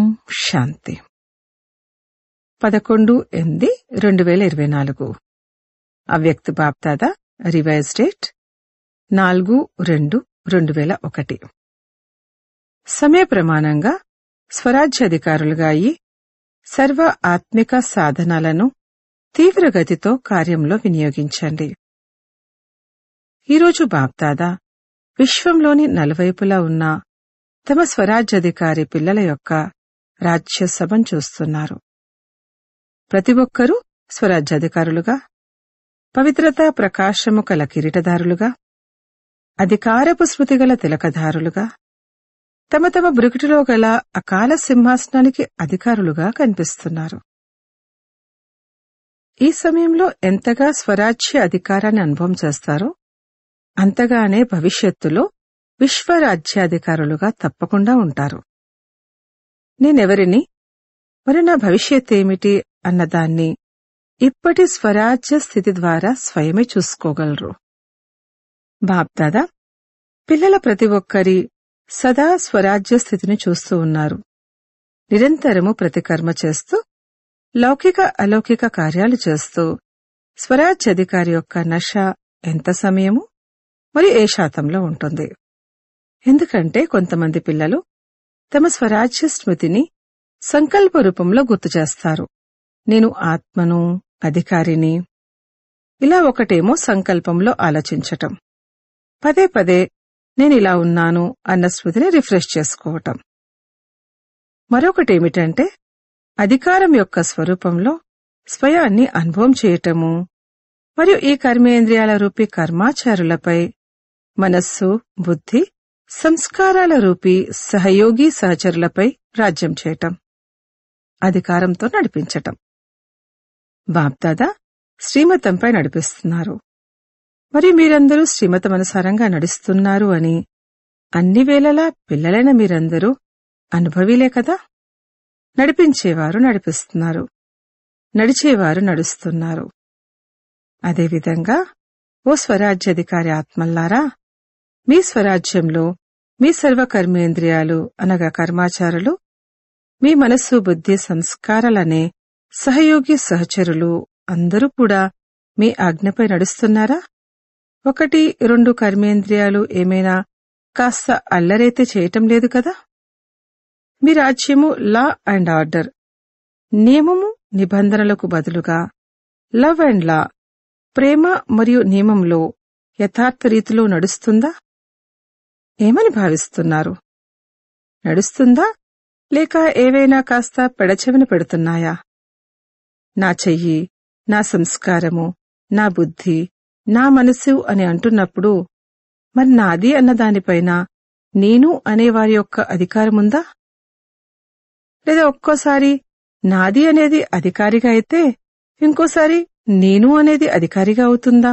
శాంతి పదకొండు ఎనిమిది రెండు వేల ఇరవై నాలుగు అవ్యక్త బాప్దాద రివైజ్ డేట్ నాలుగు రెండు రెండు వేల ఒకటి సమయ ప్రమాణంగా స్వరాజ్యాధికారులుగా అయి సర్వ ఆత్మిక సాధనాలను తీవ్రగతితో కార్యంలో వినియోగించండి ఈరోజు బాప్దాదా విశ్వంలోని నలువైపులా ఉన్న తమ స్వరాజ్యాధికారి పిల్లల యొక్క రాజ్యసభను చూస్తున్నారు ప్రతి ఒక్కరూ స్వరాజ్యాధికారులుగా పవిత్రత ప్రకాశము కల కిరీటదారులుగా అధికారపు స్మృతిగల తిలకధారులుగా తమ తమ బ్రుకిటిలో గల అకాల సింహాసనానికి అధికారులుగా కనిపిస్తున్నారు ఈ సమయంలో ఎంతగా స్వరాజ్య అధికారాన్ని అనుభవం చేస్తారో అంతగానే భవిష్యత్తులో విశ్వరాజ్యాధికారులుగా తప్పకుండా ఉంటారు నేనెవరిని మరి నా భవిష్యత్ ఏమిటి అన్నదాన్ని ఇప్పటి స్వరాజ్య స్థితి ద్వారా స్వయమే చూసుకోగలరు బాప్దాదా పిల్లల ప్రతి ఒక్కరి సదా స్వరాజ్య స్థితిని చూస్తూ ఉన్నారు నిరంతరము ప్రతికర్మ చేస్తూ లౌకిక అలౌకిక కార్యాలు చేస్తూ స్వరాజ్యాధికారి యొక్క నష ఎంత సమయము మరి ఏ శాతంలో ఉంటుంది ఎందుకంటే కొంతమంది పిల్లలు తమ స్వరాజ్య స్మృతిని సంకల్ప రూపంలో గుర్తు చేస్తారు నేను ఆత్మను అధికారిని ఇలా ఒకటేమో సంకల్పంలో ఆలోచించటం పదే పదే నేనిలా ఉన్నాను అన్న స్మృతిని రిఫ్రెష్ చేసుకోవటం మరొకటేమిటంటే అధికారం యొక్క స్వరూపంలో స్వయాన్ని అనుభవం చేయటము మరియు ఈ కర్మేంద్రియాల రూపీ కర్మాచారులపై మనస్సు బుద్ధి సంస్కారాల రూపీ సహయోగి సహచరులపై రాజ్యం చేయటం అధికారంతో నడిపించటం బాప్దాదా శ్రీమతంపై నడిపిస్తున్నారు మరి మీరందరూ శ్రీమతమనుసారంగా నడుస్తున్నారు అని అన్ని వేళలా పిల్లలైన మీరందరూ అనుభవీలే కదా నడిపించేవారు నడిపిస్తున్నారు నడిచేవారు నడుస్తున్నారు అదేవిధంగా ఓ స్వరాజ్యాధికారి ఆత్మల్లారా మీ స్వరాజ్యంలో మీ సర్వకర్మేంద్రియాలు అనగా కర్మాచారులు మీ మనస్సు బుద్ధి సంస్కారాలనే సహయోగి సహచరులు అందరూ కూడా మీ ఆజ్ఞపై నడుస్తున్నారా ఒకటి రెండు కర్మేంద్రియాలు ఏమైనా కాస్త అల్లరైతే చేయటం లేదు కదా మీ రాజ్యము లా అండ్ ఆర్డర్ నియమము నిబంధనలకు బదులుగా లవ్ అండ్ లా ప్రేమ మరియు నియమంలో యథార్థ రీతిలో నడుస్తుందా ఏమని భావిస్తున్నారు నడుస్తుందా లేక ఏవైనా కాస్త పెడచెవిన పెడుతున్నాయా నా చెయ్యి నా సంస్కారము నా బుద్ధి నా మనసు అని అంటున్నప్పుడు మరి నాది అన్న దానిపైన నేను అనేవారి యొక్క అధికారముందా లేదా ఒక్కోసారి నాది అనేది అధికారిగా అయితే ఇంకోసారి నేను అనేది అధికారిగా అవుతుందా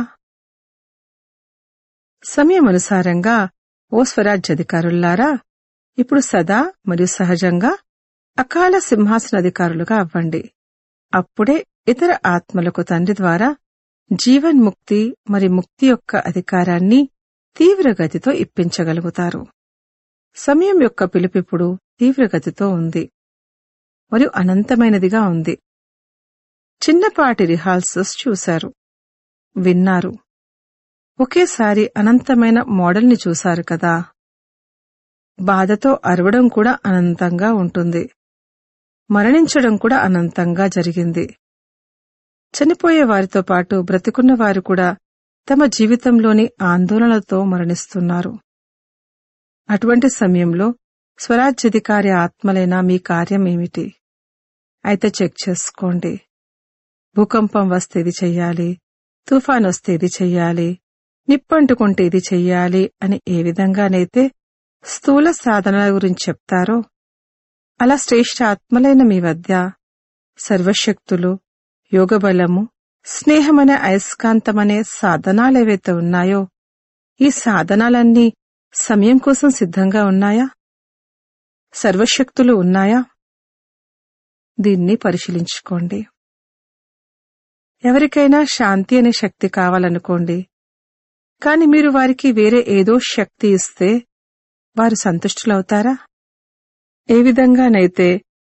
సమయమనుసారంగా ఓ స్వరాజ్యాధికారుల్లారా ఇప్పుడు సదా మరియు సహజంగా అకాల సింహాసనాధికారులుగా అవ్వండి అప్పుడే ఇతర ఆత్మలకు తండ్రి ద్వారా జీవన్ముక్తి మరి ముక్తి యొక్క అధికారాన్ని తీవ్రగతితో ఇప్పించగలుగుతారు సమయం యొక్క పిలుపిప్పుడు తీవ్రగతితో ఉంది మరియు అనంతమైనదిగా ఉంది చిన్నపాటి రిహార్సల్స్ చూశారు విన్నారు ఒకేసారి అనంతమైన మోడల్ని చూశారు కదా బాధతో అరవడం కూడా అనంతంగా ఉంటుంది మరణించడం కూడా అనంతంగా జరిగింది చనిపోయే వారితో పాటు బ్రతికున్న వారు కూడా తమ జీవితంలోని ఆందోళనలతో మరణిస్తున్నారు అటువంటి సమయంలో స్వరాజ్యాధికారి ఆత్మలైన మీ కార్యం ఏమిటి అయితే చెక్ చేసుకోండి భూకంపం వస్తే ఇది చెయ్యాలి తుఫాన్ వస్తే ఇది చెయ్యాలి నిప్పంటుకుంటే ఇది చెయ్యాలి అని ఏ విధంగానైతే స్థూల సాధనల గురించి చెప్తారో అలా శ్రేష్ఠ ఆత్మలైన మీ వద్ద సర్వశక్తులు యోగబలము స్నేహమనే అయస్కాంతమనే సాధనాలేవైతే ఉన్నాయో ఈ సాధనాలన్నీ సమయం కోసం సిద్ధంగా ఉన్నాయా సర్వశక్తులు ఉన్నాయా దీన్ని పరిశీలించుకోండి ఎవరికైనా శాంతి అనే శక్తి కావాలనుకోండి కాని మీరు వారికి వేరే ఏదో శక్తి ఇస్తే వారు సంతుష్టులవుతారా ఏ విధంగానైతే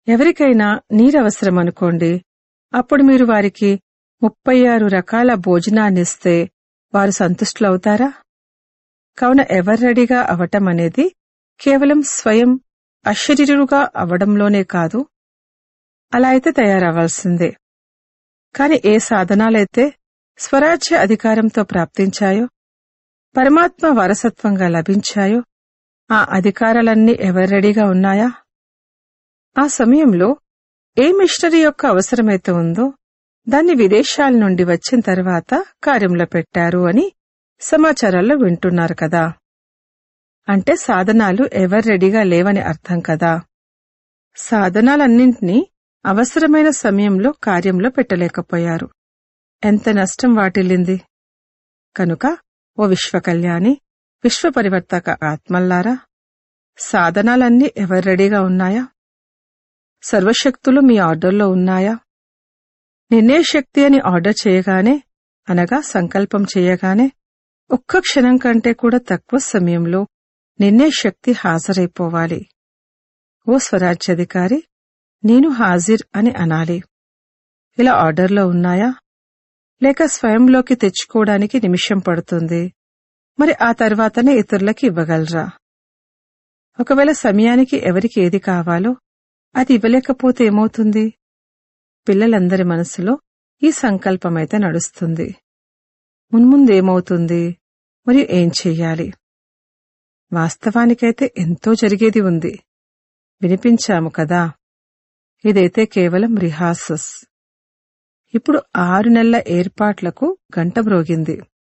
ఎవరికైనా నీరవసరం అనుకోండి అప్పుడు మీరు వారికి ముప్పై ఆరు రకాల భోజనాన్నిస్తే వారు సంతుష్టులవుతారా కావున ఎవరు రెడీగా అవటం అనేది కేవలం స్వయం అశరీరుగా అవడంలోనే కాదు అలా అయితే తయారవ్వాల్సిందే కాని ఏ సాధనాలైతే స్వరాజ్య అధికారంతో ప్రాప్తించాయో పరమాత్మ వారసత్వంగా లభించాయో ఆ అధికారాలన్నీ ఎవరు రెడీగా ఉన్నాయా ఆ సమయంలో ఏ మిషనరీ యొక్క అవసరమైతే ఉందో దాన్ని విదేశాల నుండి వచ్చిన తర్వాత కార్యంలో పెట్టారు అని సమాచారాల్లో వింటున్నారు కదా అంటే సాధనాలు ఎవరు రెడీగా లేవని అర్థం కదా సాధనాలన్నింటినీ అవసరమైన సమయంలో కార్యంలో పెట్టలేకపోయారు ఎంత నష్టం వాటిల్లింది కనుక ఓ విశ్వకళ్యాణి విశ్వపరివర్తక ఆత్మల్లారా సాధనాలన్నీ ఎవరు రెడీగా ఉన్నాయా సర్వశక్తులు మీ ఆర్డర్లో ఉన్నాయా నిర్ణయ శక్తి అని ఆర్డర్ చేయగానే అనగా సంకల్పం చేయగానే ఒక్క క్షణం కంటే కూడా తక్కువ సమయంలో నిర్ణయ శక్తి హాజరైపోవాలి ఓ స్వరాజ్యాధికారి నేను హాజిర్ అని అనాలి ఇలా ఆర్డర్లో ఉన్నాయా లేక స్వయంలోకి తెచ్చుకోవడానికి నిమిషం పడుతుంది మరి ఆ తర్వాతనే ఇతరులకి ఇవ్వగలరా ఒకవేళ సమయానికి ఎవరికి ఏది కావాలో అది ఇవ్వలేకపోతే ఏమవుతుంది పిల్లలందరి మనసులో ఈ సంకల్పమైతే నడుస్తుంది మున్ముందేమవుతుంది మరియు ఏం చెయ్యాలి వాస్తవానికైతే ఎంతో జరిగేది ఉంది వినిపించాము కదా ఇదైతే కేవలం రిహార్సస్ ఇప్పుడు ఆరు నెలల ఏర్పాట్లకు గంట మ్రోగింది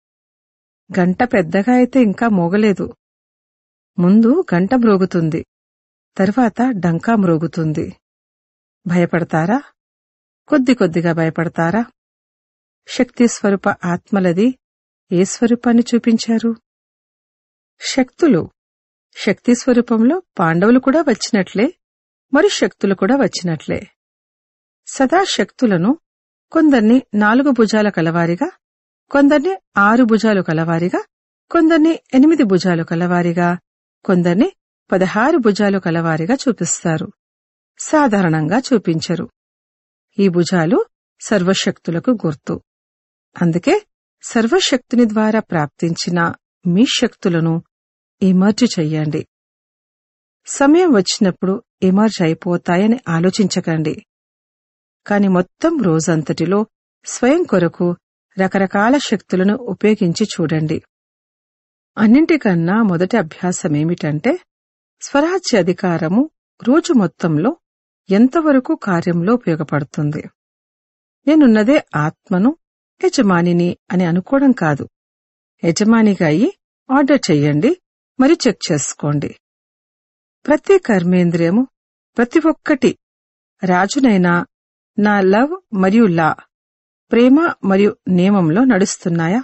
గంట పెద్దగా అయితే ఇంకా మోగలేదు ముందు గంట మ్రోగుతుంది తర్వాత డంకా మ్రోగుతుంది భయపడతారా కొద్ది కొద్దిగా భయపడతారా శక్తి స్వరూప ఆత్మలది ఏ స్వరూపాన్ని చూపించారు శక్తులు శక్తి స్వరూపంలో పాండవులు కూడా వచ్చినట్లే మరి శక్తులు కూడా వచ్చినట్లే సదా శక్తులను కొందర్ని నాలుగు భుజాల కలవారిగా కొందర్ని ఆరు భుజాలు కలవారిగా కొందర్ని ఎనిమిది భుజాలు కలవారిగా కొందర్ని పదహారు భుజాలు కలవారిగా చూపిస్తారు సాధారణంగా చూపించరు ఈ భుజాలు సర్వశక్తులకు గుర్తు అందుకే సర్వశక్తుని ద్వారా ప్రాప్తించిన మీ శక్తులను ఇమర్జ్ చెయ్యండి సమయం వచ్చినప్పుడు ఇమర్జ్ అయిపోతాయని ఆలోచించకండి కాని మొత్తం రోజంతటిలో స్వయం కొరకు రకరకాల శక్తులను ఉపయోగించి చూడండి అన్నింటికన్నా మొదటి అభ్యాసమేమిటంటే స్వరాజ్య అధికారము రోజు మొత్తంలో ఎంతవరకు కార్యంలో ఉపయోగపడుతుంది నేనున్నదే ఆత్మను యజమానిని అని అనుకోవడం కాదు యజమానిగా అయి ఆర్డర్ చెయ్యండి మరి చెక్ చేసుకోండి ప్రతి కర్మేంద్రియము ప్రతి ఒక్కటి రాజునైనా నా లవ్ మరియు లా ప్రేమ మరియు నియమంలో నడుస్తున్నాయా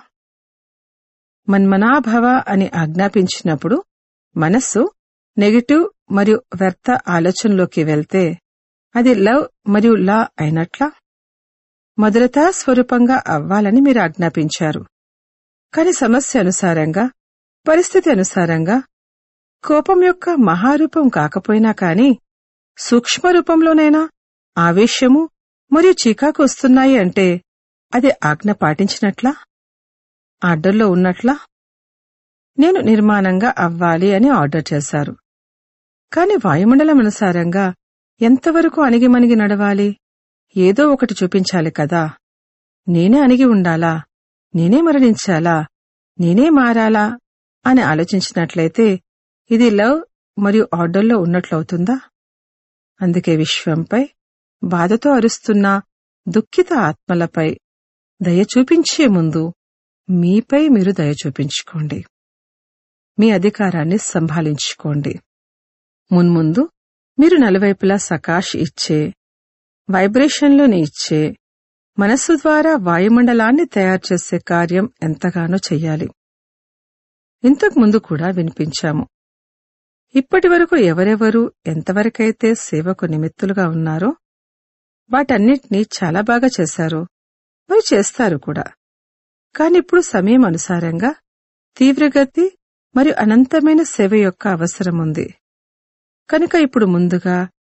మన్మనాభవ అని ఆజ్ఞాపించినప్పుడు మనస్సు నెగటివ్ మరియు వ్యర్థ ఆలోచనలోకి వెళ్తే అది లవ్ మరియు లా అయినట్లా మొదలతా స్వరూపంగా అవ్వాలని మీరు ఆజ్ఞాపించారు కాని సమస్య అనుసారంగా పరిస్థితి అనుసారంగా కోపం యొక్క మహారూపం కాకపోయినా కాని సూక్ష్మ రూపంలోనైనా ఆవేశము మరియు చీకాకు వస్తున్నాయి అంటే అది ఆజ్ఞ పాటించినట్లా ఆర్డర్లో ఉన్నట్లా నేను నిర్మాణంగా అవ్వాలి అని ఆర్డర్ చేశారు కాని వాయుమండలం అనుసారంగా ఎంతవరకు అణిగిమణిగి నడవాలి ఏదో ఒకటి చూపించాలి కదా నేనే అణిగి ఉండాలా నేనే మరణించాలా నేనే మారాలా అని ఆలోచించినట్లయితే ఇది లవ్ మరియు ఆర్డర్లో ఉన్నట్లవుతుందా అందుకే విశ్వంపై బాధతో అరుస్తున్న దుఃఖిత ఆత్మలపై దయ చూపించే ముందు మీపై మీరు దయ చూపించుకోండి మీ అధికారాన్ని సంభాళించుకోండి మున్ముందు మీరు నలువైపులా సకాష్ ఇచ్చే వైబ్రేషన్లోని ఇచ్చే మనస్సు ద్వారా వాయుమండలాన్ని తయారు చేసే కార్యం ఎంతగానో చెయ్యాలి ఇంతకు ముందు కూడా వినిపించాము ఇప్పటి వరకు ఎవరెవరు ఎంతవరకైతే సేవకు నిమిత్తులుగా ఉన్నారో వాటన్నిటినీ చాలా బాగా చేశారు మరి చేస్తారు కూడా కానిప్పుడు సమయం అనుసారంగా తీవ్రగతి మరియు అనంతమైన సేవ యొక్క అవసరం ఉంది కనుక ఇప్పుడు ముందుగా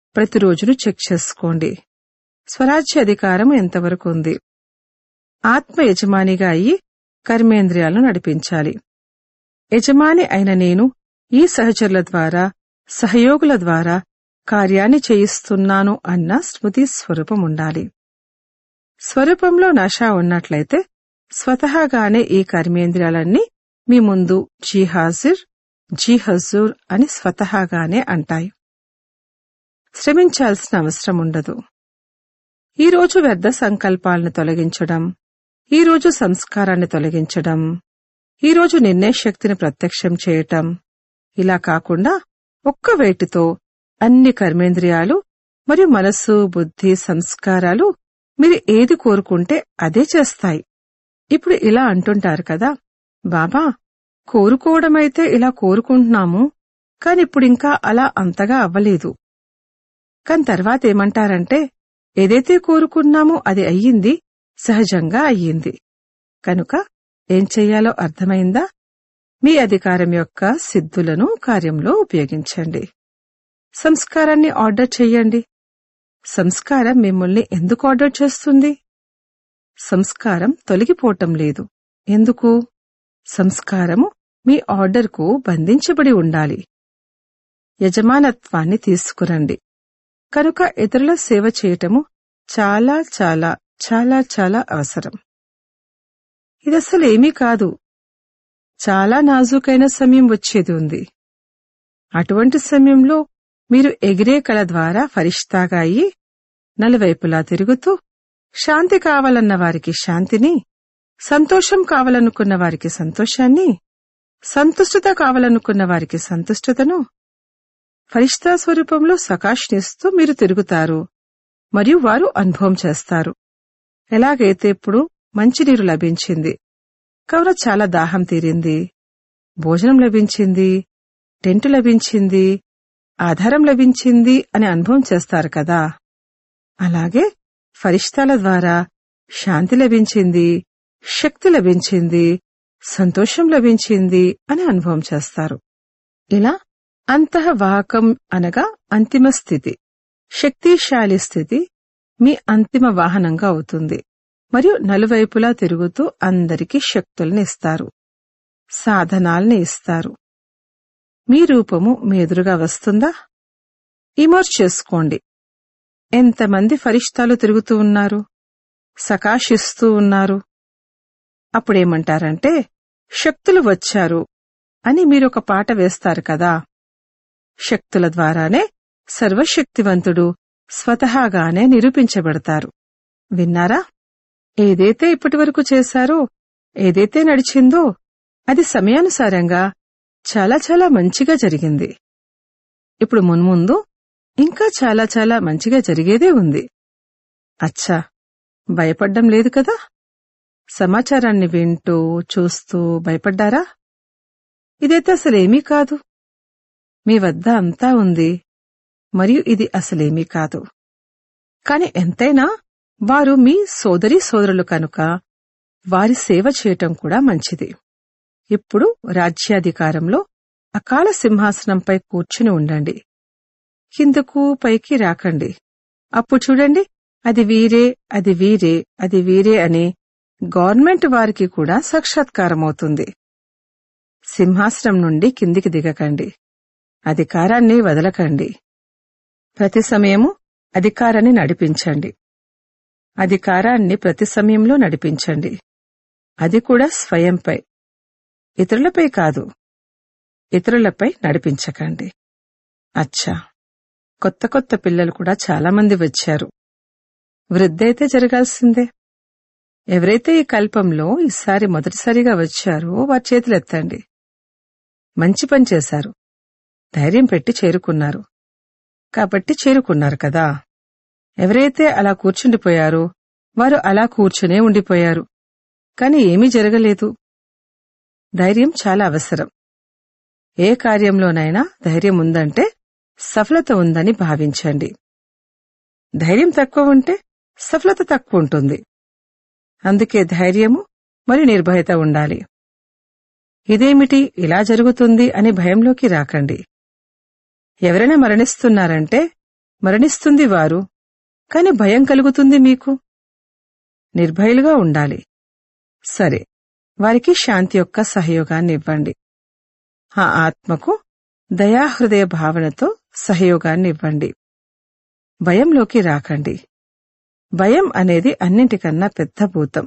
ప్రతిరోజును చెక్ చేసుకోండి స్వరాజ్య అధికారం ఎంతవరకు ఉంది ఆత్మ యజమానిగా అయి కర్మేంద్రియాలను నడిపించాలి యజమాని అయిన నేను ఈ సహచరుల ద్వారా సహయోగుల ద్వారా కార్యాన్ని చేయిస్తున్నాను అన్న స్మృతి స్వరూపం ఉండాలి స్వరూపంలో నష ఉన్నట్లయితే స్వతహాగానే ఈ కర్మేంద్రియాలన్నీ మీ ముందు జీ హాజిర్ జీ హజూర్ అని స్వతహాగానే అంటాయి శ్రమించాల్సిన అవసరం ఉండదు ఈ రోజు వ్యర్థ సంకల్పాలను తొలగించడం ఈ రోజు సంస్కారాన్ని తొలగించడం ఈ రోజు నిర్ణయ శక్తిని ప్రత్యక్షం చేయటం ఇలా కాకుండా ఒక్క వేటితో అన్ని కర్మేంద్రియాలు మరియు మనస్సు బుద్ధి సంస్కారాలు మీరు ఏది కోరుకుంటే అదే చేస్తాయి ఇప్పుడు ఇలా అంటుంటారు కదా బాబా కోరుకోవడమైతే ఇలా కోరుకుంటున్నాము కాని ఇప్పుడింకా అలా అంతగా అవ్వలేదు కాని తర్వాత ఏమంటారంటే ఏదైతే కోరుకున్నామో అది అయ్యింది సహజంగా అయ్యింది కనుక ఏం చెయ్యాలో అర్థమైందా మీ అధికారం యొక్క సిద్ధులను కార్యంలో ఉపయోగించండి సంస్కారాన్ని ఆర్డర్ చెయ్యండి సంస్కారం మిమ్మల్ని ఎందుకు ఆర్డర్ చేస్తుంది సంస్కారం తొలగిపోవటం లేదు ఎందుకు సంస్కారము మీ ఆర్డర్కు బంధించబడి ఉండాలి యజమానత్వాన్ని తీసుకురండి కనుక ఇతరుల సేవ చేయటము చాలా చాలా చాలా చాలా అవసరం ఇదసలు ఏమీ కాదు చాలా నాజూకైన సమయం వచ్చేది ఉంది అటువంటి సమయంలో మీరు ఎగిరే కళ ద్వారా ఫరిష్తాగా అయి నలువైపులా తిరుగుతూ శాంతి కావాలన్న వారికి శాంతిని సంతోషం కావాలనుకున్న వారికి సంతోషాన్ని సంతుష్టత కావాలనుకున్న వారికి సంతుష్టతను ఫరిష్తా స్వరూపంలో సకాష్నిస్తూ మీరు తిరుగుతారు మరియు వారు అనుభవం చేస్తారు ఎలాగైతే ఇప్పుడు మంచినీరు లభించింది కావున చాలా దాహం తీరింది భోజనం లభించింది టెంటు లభించింది ఆధారం లభించింది అని అనుభవం చేస్తారు కదా అలాగే ఫరిష్టాల ద్వారా శాంతి లభించింది శక్తి లభించింది సంతోషం లభించింది అని అనుభవం చేస్తారు ఇలా అంతఃవాహకం అనగా అంతిమ స్థితి శక్తిశాలి స్థితి మీ అంతిమ వాహనంగా అవుతుంది మరియు నలువైపులా తిరుగుతూ అందరికీ శక్తుల్ని ఇస్తారు సాధనాల్ని ఇస్తారు మీ రూపము మీ ఎదురుగా వస్తుందా ఇమర్జ్ చేసుకోండి ఎంతమంది ఫరిష్టాలు తిరుగుతూ ఉన్నారు సకాశిస్తూ ఉన్నారు అప్పుడేమంటారంటే శక్తులు వచ్చారు అని మీరొక పాట వేస్తారు కదా శక్తుల ద్వారానే సర్వశక్తివంతుడు స్వతహాగానే నిరూపించబడతారు విన్నారా ఏదైతే ఇప్పటివరకు చేశారో ఏదైతే నడిచిందో అది సమయానుసారంగా చాలా చాలా మంచిగా జరిగింది ఇప్పుడు మున్ముందు ఇంకా చాలా చాలా మంచిగా జరిగేదే ఉంది అచ్చా భయపడ్డం లేదు కదా సమాచారాన్ని వింటూ చూస్తూ భయపడ్డారా ఇదైతే అసలేమీ కాదు మీ వద్ద అంతా ఉంది మరియు ఇది అసలేమీ కాదు కాని ఎంతైనా వారు మీ సోదరీ సోదరులు కనుక వారి సేవ చేయటం కూడా మంచిది ఇప్పుడు రాజ్యాధికారంలో అకాల సింహాసనంపై కూర్చుని ఉండండి కిందకు పైకి రాకండి అప్పుడు చూడండి అది వీరే అది వీరే అది వీరే అని గవర్నమెంట్ వారికి కూడా సాక్షాత్కారమవుతుంది సింహాసనం నుండి కిందికి దిగకండి అధికారాన్ని వదలకండి ప్రతి సమయము అధికారాన్ని నడిపించండి అధికారాన్ని ప్రతి సమయంలో నడిపించండి అది కూడా స్వయంపై ఇతరులపై కాదు ఇతరులపై నడిపించకండి అచ్చా కొత్త కొత్త పిల్లలు కూడా చాలా మంది వచ్చారు వృద్ధైతే జరగాల్సిందే ఎవరైతే ఈ కల్పంలో ఈసారి మొదటిసారిగా వచ్చారో వారి చేతులెత్తండి మంచి పని చేశారు ధైర్యం పెట్టి చేరుకున్నారు కాబట్టి చేరుకున్నారు కదా ఎవరైతే అలా కూర్చుండిపోయారో వారు అలా కూర్చునే ఉండిపోయారు కాని ఏమీ జరగలేదు ధైర్యం చాలా అవసరం ఏ కార్యంలోనైనా ధైర్యం ఉందంటే సఫలత ఉందని భావించండి ధైర్యం తక్కువ ఉంటే సఫలత తక్కువ ఉంటుంది అందుకే ధైర్యము మరియు నిర్భయత ఉండాలి ఇదేమిటి ఇలా జరుగుతుంది అని భయంలోకి రాకండి ఎవరైనా మరణిస్తున్నారంటే మరణిస్తుంది వారు కాని భయం కలుగుతుంది మీకు నిర్భయులుగా ఉండాలి సరే వారికి శాంతి యొక్క సహయోగాన్ని ఇవ్వండి ఆ ఆత్మకు దయాహృదయ భావనతో సహయోగాన్ని ఇవ్వండి భయంలోకి రాకండి భయం అనేది అన్నింటికన్నా పెద్ద భూతం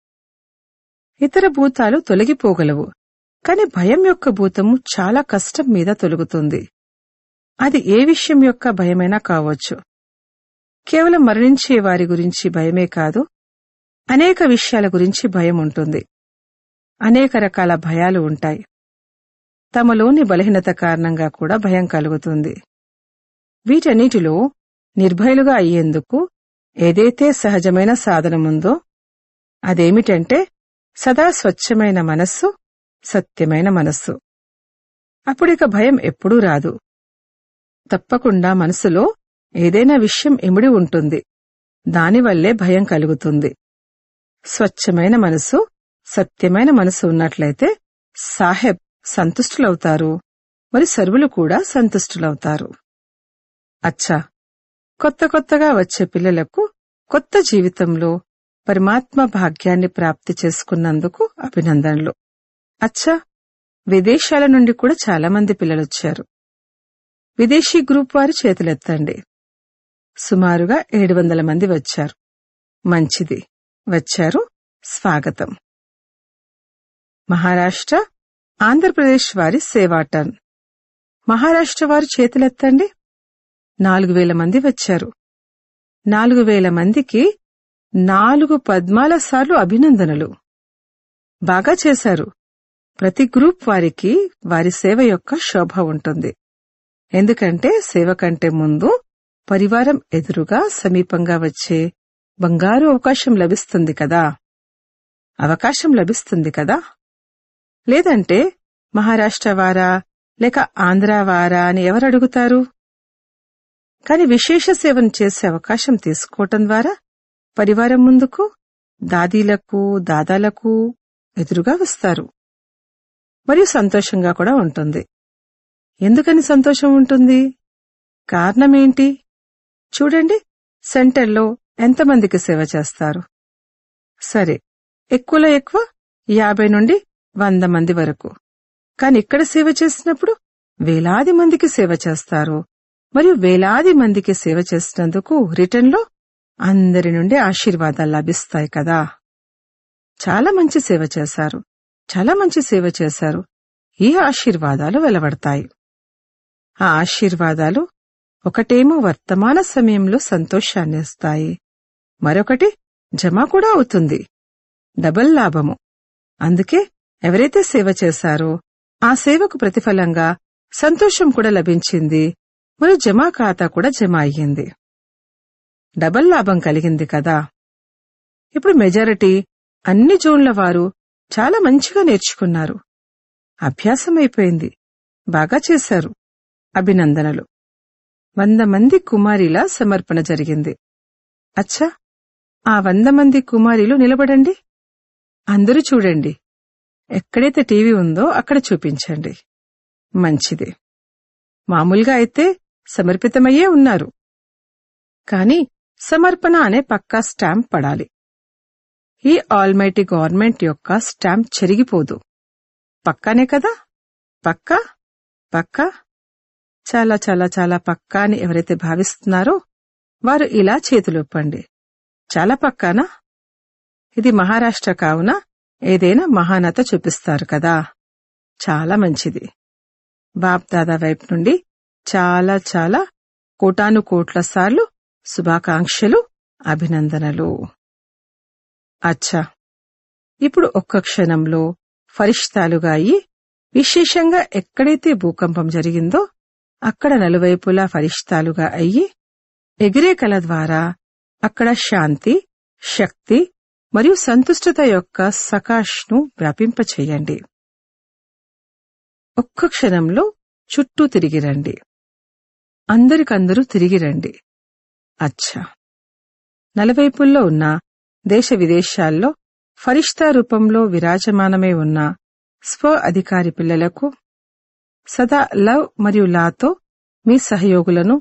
ఇతర భూతాలు తొలగిపోగలవు కాని భయం యొక్క భూతము చాలా కష్టం మీద తొలుగుతుంది అది ఏ విషయం యొక్క భయమైనా కావచ్చు కేవలం మరణించే వారి గురించి భయమే కాదు అనేక విషయాల గురించి భయం ఉంటుంది అనేక రకాల భయాలు ఉంటాయి తమలోని బలహీనత కారణంగా కూడా భయం కలుగుతుంది వీటన్నిటిలో నిర్భయులుగా అయ్యేందుకు ఏదైతే సహజమైన సాధనముందో అదేమిటంటే సదా స్వచ్ఛమైన మనస్సు సత్యమైన మనస్సు అప్పుడిక భయం ఎప్పుడూ రాదు తప్పకుండా మనసులో ఏదైనా విషయం ఇమిడి ఉంటుంది దానివల్లే భయం కలుగుతుంది స్వచ్ఛమైన మనసు సత్యమైన మనసు ఉన్నట్లయితే సాహెబ్ సంతుష్టులవుతారు మరి సర్వులు కూడా సంతుష్టులవుతారు అచ్చా కొత్త కొత్తగా వచ్చే పిల్లలకు కొత్త జీవితంలో పరమాత్మ భాగ్యాన్ని ప్రాప్తి చేసుకున్నందుకు అభినందనలు అచ్చా విదేశాల నుండి కూడా చాలా మంది పిల్లలొచ్చారు విదేశీ గ్రూప్ వారు చేతులెత్తండి సుమారుగా ఏడు వందల మంది వచ్చారు మంచిది వచ్చారు స్వాగతం మహారాష్ట్ర ఆంధ్రప్రదేశ్ వారి సేవాటన్ మహారాష్ట్ర వారు చేతులెత్తండి నాలుగు వేల మంది వచ్చారు నాలుగు వేల మందికి నాలుగు పద్మాల సార్లు అభినందనలు బాగా చేశారు ప్రతి గ్రూప్ వారికి వారి సేవ యొక్క శోభ ఉంటుంది ఎందుకంటే సేవ కంటే ముందు పరివారం ఎదురుగా సమీపంగా వచ్చే బంగారు అవకాశం లభిస్తుంది కదా అవకాశం లభిస్తుంది కదా లేదంటే మహారాష్ట్ర వారా లేక ఆంధ్ర వారా అని ఎవరు అడుగుతారు కాని విశేష సేవను చేసే అవకాశం తీసుకోవటం ద్వారా పరివారం ముందుకు దాదీలకు దాదాలకు ఎదురుగా వస్తారు మరియు సంతోషంగా కూడా ఉంటుంది ఎందుకని సంతోషం ఉంటుంది కారణమేంటి చూడండి సెంటర్లో ఎంతమందికి సేవ చేస్తారు సరే ఎక్కువలో ఎక్కువ యాభై నుండి వంద మంది వరకు కాని ఇక్కడ సేవ చేసినప్పుడు వేలాది మందికి సేవ చేస్తారు మరియు వేలాది మందికి సేవ చేసినందుకు రిటర్న్లో అందరి నుండి ఆశీర్వాదాలు లభిస్తాయి కదా చాలా మంచి సేవ చేశారు చాలా మంచి సేవ చేశారు ఈ ఆశీర్వాదాలు వెలువడతాయి ఆ ఆశీర్వాదాలు ఒకటేమో వర్తమాన సమయంలో సంతోషాన్ని ఇస్తాయి మరొకటి జమ కూడా అవుతుంది డబల్ లాభము అందుకే ఎవరైతే సేవ చేశారో ఆ సేవకు ప్రతిఫలంగా సంతోషం కూడా లభించింది మరియు జమా ఖాతా కూడా జమ అయ్యింది డబల్ లాభం కలిగింది కదా ఇప్పుడు మెజారిటీ అన్ని జోన్ల వారు చాలా మంచిగా నేర్చుకున్నారు అభ్యాసం అయిపోయింది బాగా చేశారు అభినందనలు వంద మంది కుమారిల సమర్పణ జరిగింది అచ్చా ఆ వంద మంది కుమారిలు నిలబడండి అందరూ చూడండి ఎక్కడైతే టీవీ ఉందో అక్కడ చూపించండి మంచిది మామూలుగా అయితే సమర్పితమయ్యే ఉన్నారు కాని సమర్పణ అనే పక్కా స్టాంప్ పడాలి ఈ ఆల్మైటీ గవర్నమెంట్ యొక్క స్టాంప్ చెరిగిపోదు పక్కానే కదా పక్కా పక్కా చాలా చాలా చాలా పక్కా అని ఎవరైతే భావిస్తున్నారో వారు ఇలా చేతులొప్పండి చాలా పక్కానా ఇది మహారాష్ట్ర కావున ఏదైనా మహానత చూపిస్తారు కదా చాలా మంచిది బాప్ దాదా వైపు నుండి చాలా చాలా కోటాను కోట్ల సార్లు శుభాకాంక్షలు అభినందనలు అచ్చా ఇప్పుడు ఒక్క క్షణంలో ఫరిష్తాలుగా అయి విశేషంగా ఎక్కడైతే భూకంపం జరిగిందో అక్కడ నలువైపులా ఫరిష్తాలుగా అయ్యి ఎగిరే కల ద్వారా అక్కడ శాంతి శక్తి మరియు సంతుష్టత యొక్క సకాష్ను వ్యాపింపచేయండి ఒక్క క్షణంలో చుట్టూ తిరిగిరండి అందరికందరూ తిరిగిరండి అచ్చా నలువైపుల్లో ఉన్న దేశ విదేశాల్లో ఫరిష్తా రూపంలో విరాజమానమై ఉన్న స్వ అధికారి పిల్లలకు సదా లవ్ మరియు లాతో మీ సహయోగులను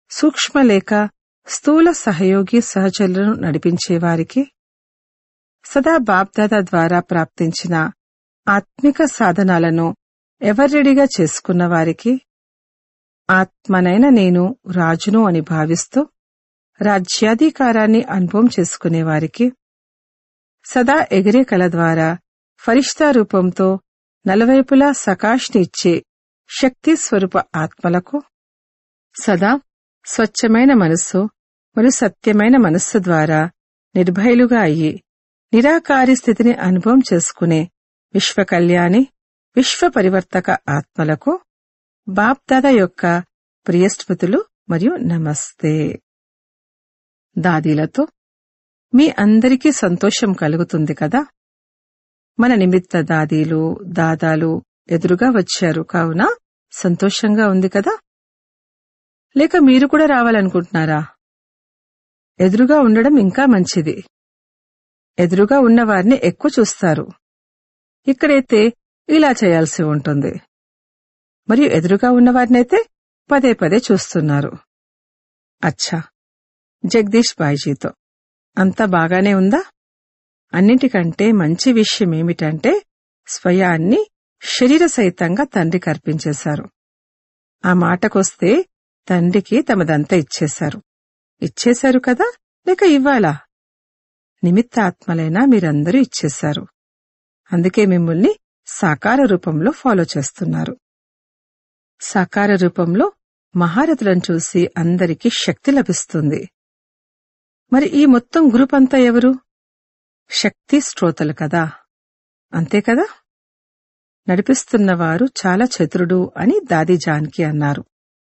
సూక్ష్మ లేక స్థూల సహయోగి సహచరులను నడిపించేవారికి సదా బాబ్దాదా ద్వారా ప్రాప్తించిన ఆత్మిక సాధనాలను ఎవరిడిగా చేసుకున్న వారికి ఆత్మనైన నేను రాజును అని భావిస్తూ రాజ్యాధికారాన్ని అనుభవం చేసుకునేవారికి సదా ఎగిరే కల ద్వారా ఫరిష్తా రూపంతో నలువైపులా సకాష్ని ఇచ్చే శక్తి స్వరూప ఆత్మలకు సదా స్వచ్ఛమైన మనస్సు మరియు సత్యమైన మనస్సు ద్వారా నిర్భయులుగా అయ్యి నిరాకారి స్థితిని అనుభవం చేసుకునే విశ్వ కళ్యాణి విశ్వ పరివర్తక ఆత్మలకు బాప్దాద యొక్క ప్రియస్మృతులు మరియు నమస్తే దాదీలతో మీ అందరికీ సంతోషం కలుగుతుంది కదా మన నిమిత్త దాదీలు దాదాలు ఎదురుగా వచ్చారు కావున సంతోషంగా ఉంది కదా లేక మీరు కూడా రావాలనుకుంటున్నారా ఎదురుగా ఉండడం ఇంకా మంచిది ఎదురుగా ఉన్నవారిని ఎక్కువ చూస్తారు ఇక్కడైతే ఇలా చేయాల్సి ఉంటుంది మరియు ఎదురుగా ఉన్నవారినైతే పదే పదే చూస్తున్నారు అచ్చా జగదీష్ బాయ్జీతో అంతా బాగానే ఉందా అన్నిటికంటే మంచి విషయం ఏమిటంటే స్వయాన్ని శరీర సహితంగా తండ్రికి అర్పించేశారు ఆ మాటకొస్తే తండ్రికి తమదంతా ఇచ్చేశారు ఇచ్చేశారు కదా లేక ఇవ్వాలా నిమిత్త ఆత్మలైనా మీరందరూ ఇచ్చేశారు అందుకే మిమ్మల్ని సాకార రూపంలో ఫాలో చేస్తున్నారు సాకార రూపంలో మహారథులను చూసి అందరికీ శక్తి లభిస్తుంది మరి ఈ మొత్తం గ్రూప్ అంతా ఎవరు శక్తి శ్రోతలు కదా అంతే కదా నడిపిస్తున్నవారు చాలా చతురుడు అని దాది జాన్కి అన్నారు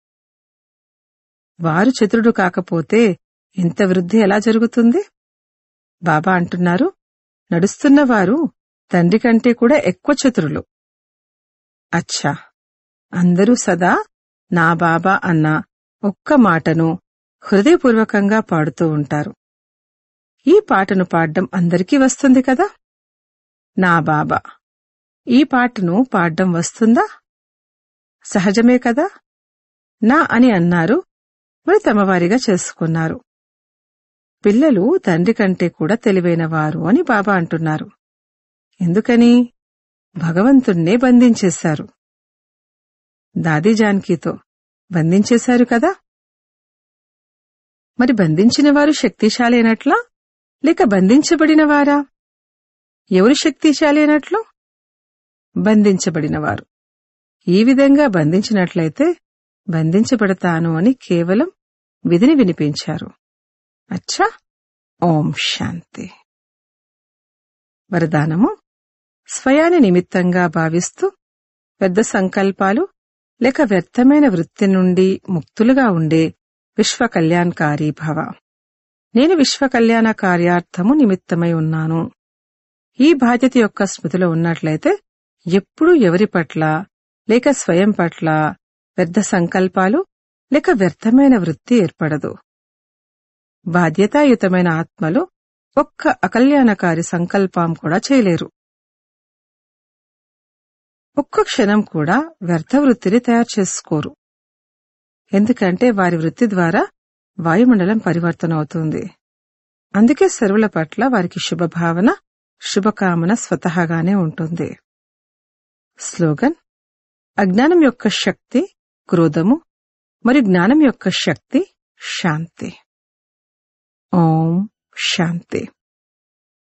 వారు చతురుడు కాకపోతే ఇంత వృద్ధి ఎలా జరుగుతుంది బాబా అంటున్నారు నడుస్తున్నవారు తండ్రి కంటే కూడా ఎక్కువ చతురులు అచ్చా అందరూ సదా నా బాబా అన్న ఒక్క మాటను హృదయపూర్వకంగా పాడుతూ ఉంటారు ఈ పాటను పాడ్డం అందరికీ వస్తుంది కదా నా బాబా ఈ పాటను పాడ్డం వస్తుందా సహజమే కదా నా అని అన్నారు మరి తమవారిగా చేసుకున్నారు పిల్లలు తండ్రి కంటే కూడా తెలివైన వారు అని బాబా అంటున్నారు ఎందుకని భగవంతుణ్ణే బంధించేశారు దాది జానకితో బంధించేశారు కదా మరి బంధించిన వారు శక్తిశాలైనట్లా లేక బంధించబడిన వారా ఎవరు శక్తిశాలైనట్లు బంధించబడినవారు ఈ విధంగా బంధించినట్లయితే బంధించబడతాను అని కేవలం విధిని వినిపించారు అచ్చా ఓం శాంతి వరదానము స్వయాన్ని నిమిత్తంగా భావిస్తూ పెద్ద సంకల్పాలు లేక వ్యర్థమైన వృత్తి నుండి ముక్తులుగా ఉండే విశ్వ కళ్యాణకారి భవ నేను విశ్వ కళ్యాణ కార్యార్థము నిమిత్తమై ఉన్నాను ఈ బాధ్యత యొక్క స్మృతిలో ఉన్నట్లయితే ఎప్పుడూ ఎవరి పట్ల లేక స్వయం పట్ల పెద్ద సంకల్పాలు లేక వ్యర్థమైన వృత్తి ఏర్పడదు బాధ్యతాయుతమైన ఆత్మలు ఒక్క అకల్యాణకారి సంకల్పం కూడా చేయలేరు ఒక్క క్షణం కూడా వ్యర్థ వృత్తిని తయారు చేసుకోరు ఎందుకంటే వారి వృత్తి ద్వారా వాయుమండలం పరివర్తన అవుతుంది అందుకే సర్వుల పట్ల వారికి శుభభావన శుభకామన స్వతహాగానే ఉంటుంది స్లోగన్ అజ్ఞానం యొక్క శక్తి క్రోధము మరియు జ్ఞానం యొక్క శక్తి శాంతి ఓం శాంతి